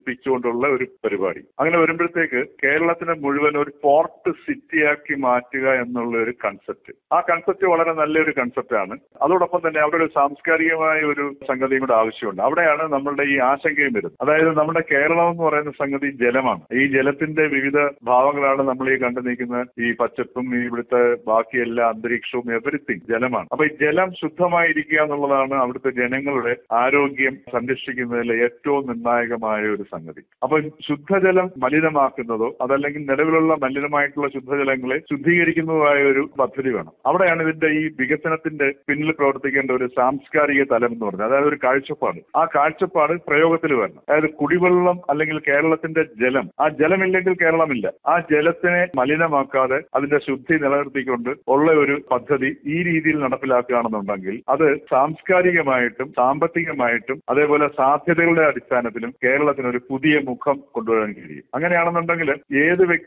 പ്പിച്ചുകൊണ്ടുള്ള ഒരു പരിപാടി അങ്ങനെ വരുമ്പോഴത്തേക്ക് കേരളത്തിനെ മുഴുവൻ ഒരു പോർട്ട് സിറ്റിയാക്കി മാറ്റുക എന്നുള്ള ഒരു കൺസെപ്റ്റ് ആ കൺസെപ്റ്റ് വളരെ നല്ലൊരു കൺസെപ്റ്റാണ് അതോടൊപ്പം തന്നെ അവിടെ ഒരു സാംസ്കാരികമായ ഒരു സംഗതിയും കൂടെ ആവശ്യമുണ്ട് അവിടെയാണ് നമ്മളുടെ ഈ ആശങ്കയും വരുന്നത് അതായത് നമ്മുടെ കേരളം എന്ന് പറയുന്ന സംഗതി ജലമാണ് ഈ ജലത്തിന്റെ വിവിധ ഭാവങ്ങളാണ് നമ്മൾ ഈ കണ്ടു നിൽക്കുന്ന ഈ പച്ചപ്പും ഈ ഇവിടുത്തെ ബാക്കി എല്ലാ അന്തരീക്ഷവും എവറിത്തിങ് ജലമാണ് അപ്പൊ ഈ ജലം ശുദ്ധമായിരിക്കുക എന്നുള്ളതാണ് അവിടുത്തെ ജനങ്ങളുടെ ആരോഗ്യം സംരക്ഷിക്കുന്നതിലെ ഏറ്റവും നിർണായകമായ ഒരു സംഗതി അപ്പൊ ശുദ്ധജലം മലിനമാക്കുന്നതോ അതല്ലെങ്കിൽ നിലവിലുള്ള മലിനമായിട്ടുള്ള ശുദ്ധജലങ്ങളെ ശുദ്ധീകരിക്കുന്നതുമായ ഒരു പദ്ധതി വേണം അവിടെയാണ് ഇതിന്റെ ഈ വികസനത്തിന്റെ പിന്നിൽ പ്രവർത്തിക്കേണ്ട ഒരു സാംസ്കാരിക തലം എന്ന് പറഞ്ഞത് അതായത് ഒരു കാഴ്ചപ്പാട് ആ കാഴ്ചപ്പാട് പ്രയോഗത്തിൽ വരണം അതായത് കുടിവെള്ളം അല്ലെങ്കിൽ കേരളത്തിന്റെ ജലം ആ ജലമില്ലെങ്കിൽ കേരളമില്ല ആ ജലത്തിനെ മലിനമാക്കാതെ അതിന്റെ ശുദ്ധി നിലനിർത്തിക്കൊണ്ട് ഉള്ള ഒരു പദ്ധതി ഈ രീതിയിൽ നടപ്പിലാക്കുകയാണെന്നുണ്ടെങ്കിൽ അത് സാംസ്കാരികമായിട്ടും സാമ്പത്തികമായിട്ടും അതേപോലെ സാധ്യതകളുടെ അടിസ്ഥാനത്തിലും കേരളത്തിന് ഒരു പുതിയ മുഖം കൊണ്ടുവരാൻ കഴിയും അങ്ങനെയാണെന്നുണ്ടെങ്കിൽ ഏത് വ്യക്തി